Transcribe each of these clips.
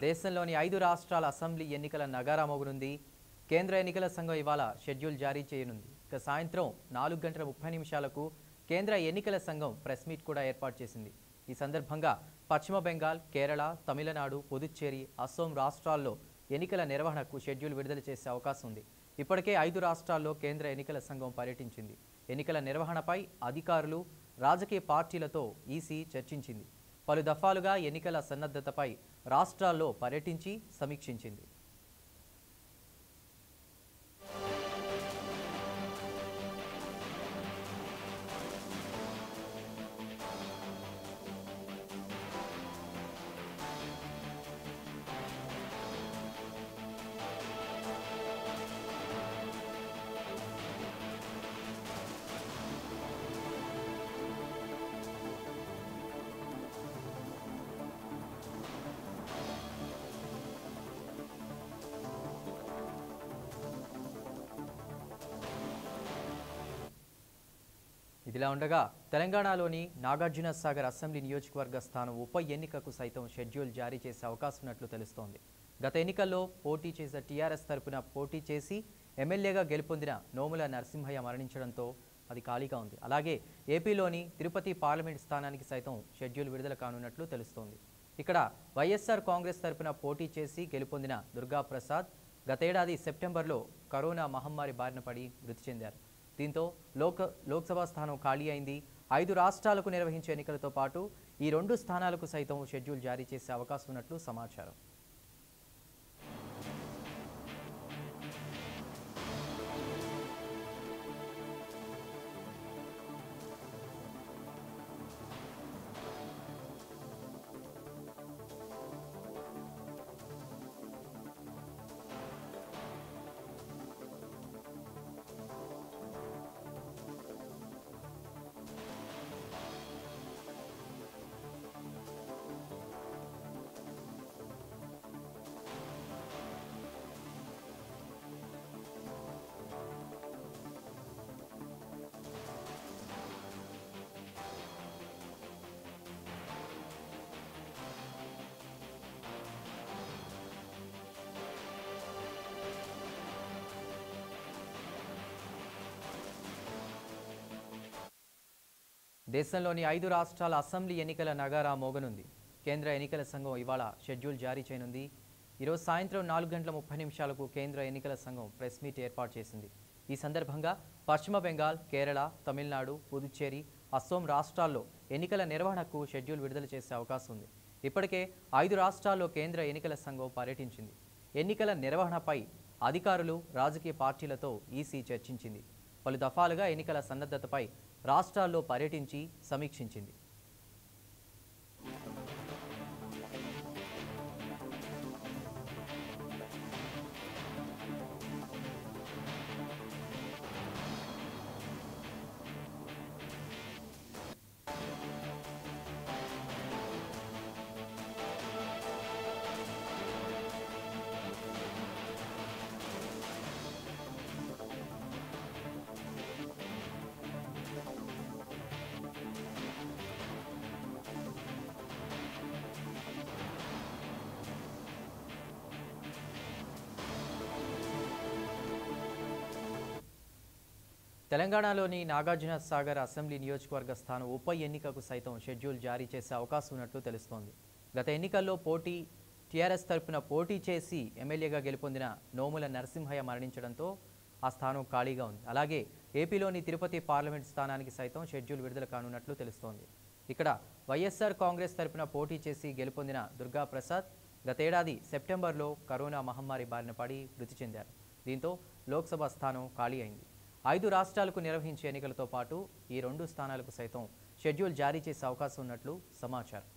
దేశంలోని ఐదు రాష్ట్రాల అసెంబ్లీ ఎన్నికల నగారా మోగనుంది కేంద్ర ఎన్నికల సంఘం ఇవాళ షెడ్యూల్ జారీ చేయనుంది ఇక సాయంత్రం నాలుగు గంటల ముప్పై నిమిషాలకు కేంద్ర ఎన్నికల సంఘం ప్రెస్ మీట్ కూడా ఏర్పాటు చేసింది ఈ సందర్భంగా పశ్చిమ బెంగాల్ కేరళ తమిళనాడు పుదుచ్చేరి అస్సోం రాష్ట్రాల్లో ఎన్నికల నిర్వహణకు షెడ్యూల్ విడుదల చేసే అవకాశం ఉంది ఇప్పటికే ఐదు రాష్ట్రాల్లో కేంద్ర ఎన్నికల సంఘం పర్యటించింది ఎన్నికల నిర్వహణపై అధికారులు రాజకీయ పార్టీలతో ఈసీ చర్చించింది పలు దఫాలుగా ఎన్నికల సన్నద్ధతపై రాష్ట్రాల్లో పర్యటించి సమీక్షించింది ఇదిలా ఉండగా తెలంగాణలోని నాగార్జున సాగర్ అసెంబ్లీ నియోజకవర్గ స్థానం ఉప ఎన్నికకు సైతం షెడ్యూల్ జారీ చేసే అవకాశం ఉన్నట్లు తెలుస్తోంది గత ఎన్నికల్లో పోటీ చేసిన టీఆర్ఎస్ తరపున పోటీ చేసి ఎమ్మెల్యేగా గెలుపొందిన నోముల నరసింహయ్య మరణించడంతో అది ఖాళీగా ఉంది అలాగే ఏపీలోని తిరుపతి పార్లమెంట్ స్థానానికి సైతం షెడ్యూల్ విడుదల కానున్నట్లు తెలుస్తోంది ఇక్కడ వైఎస్ఆర్ కాంగ్రెస్ తరపున పోటీ చేసి గెలుపొందిన దుర్గా ప్రసాద్ గతేడాది సెప్టెంబర్లో కరోనా మహమ్మారి బారిన పడి మృతి చెందారు దీంతో లోక లోక్సభ స్థానం ఖాళీ అయింది ఐదు రాష్ట్రాలకు నిర్వహించే ఎన్నికలతో పాటు ఈ రెండు స్థానాలకు సైతం షెడ్యూల్ జారీ చేసే అవకాశం ఉన్నట్లు సమాచారం దేశంలోని ఐదు రాష్ట్రాల అసెంబ్లీ ఎన్నికల నగారా మోగనుంది కేంద్ర ఎన్నికల సంఘం ఇవాళ షెడ్యూల్ జారీ చేయనుంది ఈరోజు సాయంత్రం నాలుగు గంటల ముప్పై నిమిషాలకు కేంద్ర ఎన్నికల సంఘం ప్రెస్ మీట్ ఏర్పాటు చేసింది ఈ సందర్భంగా పశ్చిమ బెంగాల్ కేరళ తమిళనాడు పుదుచ్చేరి అస్సోం రాష్ట్రాల్లో ఎన్నికల నిర్వహణకు షెడ్యూల్ విడుదల చేసే అవకాశం ఉంది ఇప్పటికే ఐదు రాష్ట్రాల్లో కేంద్ర ఎన్నికల సంఘం పర్యటించింది ఎన్నికల నిర్వహణపై అధికారులు రాజకీయ పార్టీలతో ఈసీ చర్చించింది పలు దఫాలుగా ఎన్నికల సన్నద్ధతపై రాష్ట్రాల్లో పర్యటించి సమీక్షించింది తెలంగాణలోని నాగార్జున సాగర్ అసెంబ్లీ నియోజకవర్గ స్థానం ఉప ఎన్నికకు సైతం షెడ్యూల్ జారీ చేసే అవకాశం ఉన్నట్లు తెలుస్తోంది గత ఎన్నికల్లో పోటీ టీఆర్ఎస్ తరపున పోటీ చేసి ఎమ్మెల్యేగా గెలుపొందిన నోముల నరసింహయ్య మరణించడంతో ఆ స్థానం ఖాళీగా ఉంది అలాగే ఏపీలోని తిరుపతి పార్లమెంట్ స్థానానికి సైతం షెడ్యూల్ విడుదల కానున్నట్లు తెలుస్తోంది ఇక్కడ వైఎస్ఆర్ కాంగ్రెస్ తరపున పోటీ చేసి గెలుపొందిన దుర్గా ప్రసాద్ గతేడాది సెప్టెంబర్లో కరోనా మహమ్మారి బారిన పడి మృతి చెందారు దీంతో లోక్సభ స్థానం ఖాళీ అయింది ఐదు రాష్ట్రాలకు నిర్వహించే ఎన్నికలతో పాటు ఈ రెండు స్థానాలకు సైతం షెడ్యూల్ జారీ చేసే అవకాశం ఉన్నట్లు సమాచారం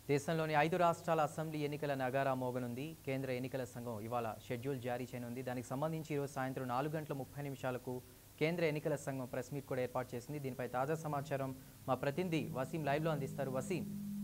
దేశంలోని ఐదు రాష్ట్రాల అసెంబ్లీ ఎన్నికల నగారా మోగనుంది కేంద్ర ఎన్నికల సంఘం ఇవాళ షెడ్యూల్ జారీ చేయనుంది దానికి సంబంధించి ఈరోజు సాయంత్రం నాలుగు గంటల ముప్పై నిమిషాలకు కేంద్ర ఎన్నికల సంఘం ప్రెస్ మీట్ కూడా ఏర్పాటు చేసింది దీనిపై తాజా సమాచారం మా ప్రతినిధి వసీం లైవ్లో అందిస్తారు వసీం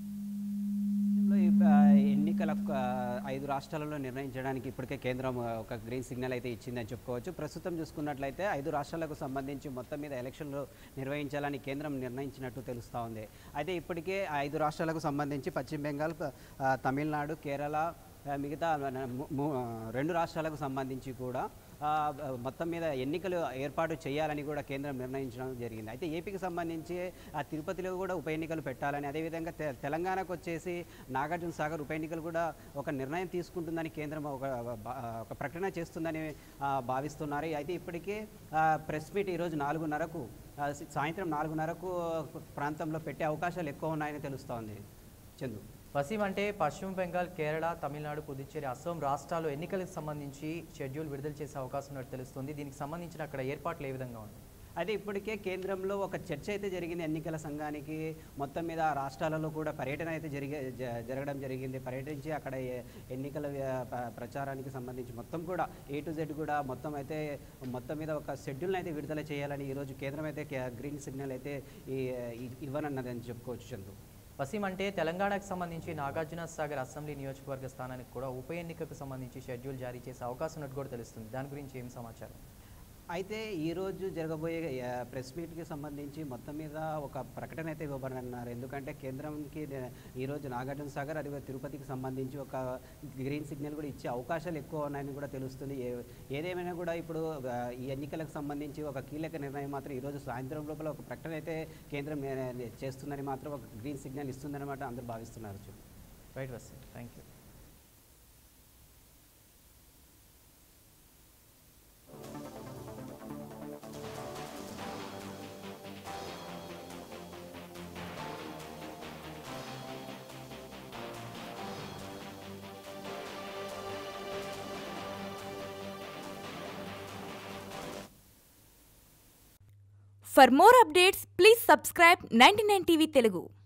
దేశంలో ఈ ఆ, ఎన్నికల ఆ, ఐదు రాష్ట్రాలలో నిర్ణయించడానికి ఇప్పటికే కేంద్రం ఆ, ఒక గ్రీన్ సిగ్నల్ అయితే ఇచ్చిందని చెప్పుకోవచ్చు ప్రస్తుతం చూసుకున్నట్లయితే ఐదు రాష్ట్రాలకు సంబంధించి మొత్తం మీద ఎలక్షన్లు నిర్వహించాలని కేంద్రం నిర్ణయించినట్టు తెలుస్తూ ఉంది అయితే ఇప్పటికే ఆ ఐదు రాష్ట్రాలకు సంబంధించి పశ్చిమ బెంగాల్ ఆ, తమిళనాడు కేరళ ఆ, మిగతా ము- ము- రెండు రాష్ట్రాలకు సంబంధించి కూడా ఆ, మొత్తం మీద ఎన్నికలు ఏర్పాటు చేయాలని కూడా కేంద్రం నిర్ణయించడం జరిగింది అయితే ఏపీకి సంబంధించి ఆ తిరుపతిలో కూడా ఉప ఎన్నికలు పెట్టాలని అదేవిధంగా తె- తెలంగాణకు వచ్చేసి నాగార్జున సాగర్ ఉప ఎన్నికలు కూడా ఒక నిర్ణయం తీసుకుంటుందని కేంద్రం ఒక బా- ఒక ప్రకటన చేస్తుందని ఆ, భావిస్తున్నారు అయితే ఇప్పటికే ఆ, ప్రెస్ మీట్ ఈరోజు నాలుగున్నరకు ఆ, సాయంత్రం నాలుగున్నరకు ప్రాంతంలో పెట్టే అవకాశాలు ఎక్కువ ఉన్నాయని తెలుస్తోంది చందు వసీం అంటే పశ్చిమ బెంగాల్ కేరళ తమిళనాడు పుదుచ్చేరి అస్సాం రాష్ట్రాలు ఎన్నికలకు సంబంధించి షెడ్యూల్ విడుదల చేసే అవకాశం ఉన్నట్టు తెలుస్తుంది దీనికి సంబంధించిన అక్కడ ఏర్పాట్లు ఏ విధంగా ఉన్నాయి అయితే ఇప్పటికే కేంద్రంలో ఒక చర్చ అయితే జరిగింది ఎన్నికల సంఘానికి మొత్తం మీద ఆ రాష్ట్రాలలో కూడా పర్యటన అయితే జరిగే జ- జరగడం జరిగింది పర్యటించి అక్కడ ఏ- ఎన్నికల వ్య- ప- ప్రచారానికి సంబంధించి మొత్తం కూడా ఏ టు జెడ్ కూడా మొత్తం అయితే మొత్తం మీద ఒక షెడ్యూల్ని అయితే విడుదల చేయాలని ఈరోజు కేంద్రం అయితే కే- గ్రీన్ సిగ్నల్ అయితే ఈ- ఈ- ఇవ్వనన్నది అని చెప్పుకోవచ్చు చంద్రు వసీం అంటే తెలంగాణకు సంబంధించి నాగార్జున సాగర్ అసెంబ్లీ నియోజకవర్గ స్థానానికి కూడా ఉప ఎన్నికకు సంబంధించి షెడ్యూల్ జారీ చేసే అవకాశం ఉన్నట్టు కూడా తెలుస్తుంది దాని గురించి ఏం సమాచారం అయితే ఈరోజు జరగబోయే ఆ, ప్రెస్ మీట్కి సంబంధించి మొత్తం మీద ఒక ప్రకటన అయితే ఇవ్వబడన్నారు ఎందుకంటే కేంద్రంకి నే- ఈరోజు నాగార్జున సాగర్ అదే తిరుపతికి సంబంధించి ఒక గ్రీన్ సిగ్నల్ కూడా ఇచ్చే అవకాశాలు ఎక్కువ ఉన్నాయని కూడా తెలుస్తుంది ఏ- ఏదేమైనా కూడా ఇప్పుడు ఆ, ఈ ఎన్నికలకు సంబంధించి ఒక కీలక నిర్ణయం మాత్రం ఈరోజు సాయంత్రం లోపల ఒక ప్రకటన అయితే కేంద్రం నే- చేస్తుందని మాత్రం ఒక గ్రీన్ సిగ్నల్ ఇస్తుందన్నమాట అందరూ భావిస్తున్నారు చూ right Waseem thank you For more updates, please subscribe 99 TV Telugu.